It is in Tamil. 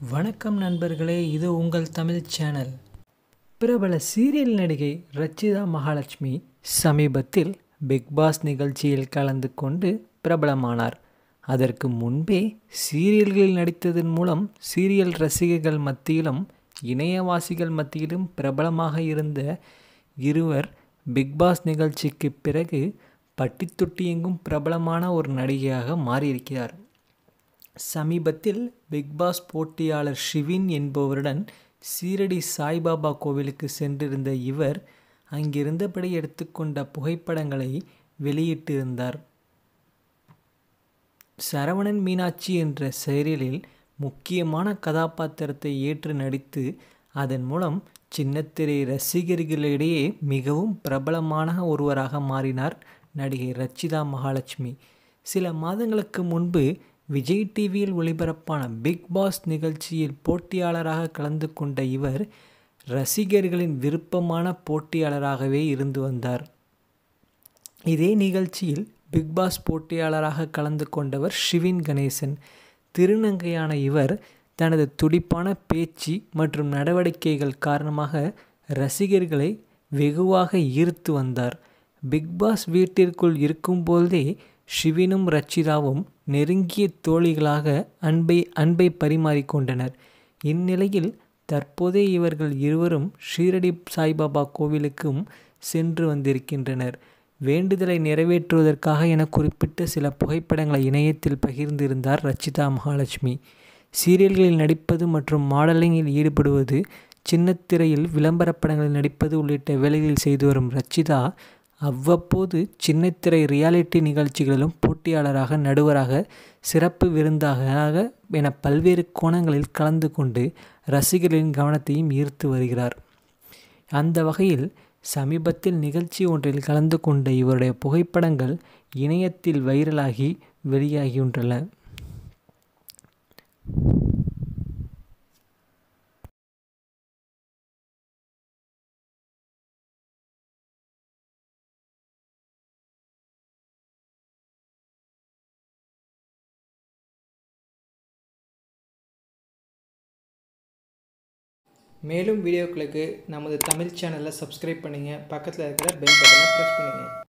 வணக்கம் நண்பர்களே இது உங்கள் தமிழ் சேனல் பிரபல சீரியல் நடிகை ரச்சிதா மகாலட்சுமி சமீபத்தில் பிக் பாஸ் நிகழ்ச்சியில் கலந்து கொண்டு பிரபலமானார் அதற்கு முன்பே சீரியல்களில் நடித்ததன் மூலம் சீரியல் ரசிகர்கள் மத்தியிலும் இணையவாசிகள் மத்தியிலும் பிரபலமாக இருந்த இருவர் பிக் பாஸ் நிகழ்ச்சிக்கு பிறகு பட்டித்தொட்டி எங்கும் பிரபலமான ஒரு நடிகையாக மாறியிருக்கிறார் சமீபத்தில் பிக் பாஸ் போட்டியாளர் ஷிவின் என்பவருடன் சீரடி சாய்பாபா கோவிலுக்கு சென்றிருந்த இவர் அங்கிருந்தபடி எடுத்துக்கொண்ட புகைப்படங்களை வெளியிட்டிருந்தார் சரவணன் மீனாட்சி என்ற சீரியலில் முக்கியமான கதாபாத்திரத்தை ஏற்று நடித்து அதன் மூலம் சின்னத்திரை ரசிகர்களிடையே மிகவும் பிரபலமான ஒருவராக மாறினார் நடிகை ரச்சிதா மகாலட்சுமி சில மாதங்களுக்கு முன்பு விஜய் டிவியில் ஒளிபரப்பான பிக் பாஸ் நிகழ்ச்சியில் போட்டியாளராக கலந்து கொண்ட இவர் ரசிகர்களின் விருப்பமான போட்டியாளராகவே இருந்து வந்தார் இதே நிகழ்ச்சியில் பிக் பாஸ் போட்டியாளராக கலந்து கொண்டவர் ஷிவின் கணேசன் திருநங்கையான இவர் தனது துடிப்பான பேச்சு மற்றும் நடவடிக்கைகள் காரணமாக ரசிகர்களை வெகுவாக ஈர்த்து வந்தார் பிக் பாஸ் வீட்டிற்குள் இருக்கும்போதே ஷிவினும் ரச்சிதாவும் நெருங்கிய தோழிகளாக அன்பை அன்பை பரிமாறிக்கொண்டனர் இந்நிலையில் தற்போதே இவர்கள் இருவரும் ஷீரடி சாய்பாபா கோவிலுக்கும் சென்று வந்திருக்கின்றனர் வேண்டுதலை நிறைவேற்றுவதற்காக என குறிப்பிட்ட சில புகைப்படங்களை இணையத்தில் பகிர்ந்திருந்தார் ரச்சிதா மகாலட்சுமி சீரியல்களில் நடிப்பது மற்றும் மாடலிங்கில் ஈடுபடுவது சின்னத்திரையில் விளம்பர படங்களில் நடிப்பது உள்ளிட்ட வேலைகளில் செய்து வரும் ரச்சிதா அவ்வப்போது சின்னத்திரை ரியாலிட்டி நிகழ்ச்சிகளிலும் போட்டியாளராக நடுவராக சிறப்பு விருந்தாக என பல்வேறு கோணங்களில் கலந்து கொண்டு ரசிகர்களின் கவனத்தையும் ஈர்த்து வருகிறார் அந்த வகையில் சமீபத்தில் நிகழ்ச்சி ஒன்றில் கலந்து கொண்ட இவருடைய புகைப்படங்கள் இணையத்தில் வைரலாகி வெளியாகியுள்ளன மேலும் வீடியோக்களுக்கு நமது தமிழ் சேனலை சப்ஸ்கிரைப் பண்ணுங்கள் பக்கத்தில் இருக்கிற பெல் பட்டனை ப்ரெஸ் பண்ணுங்கள்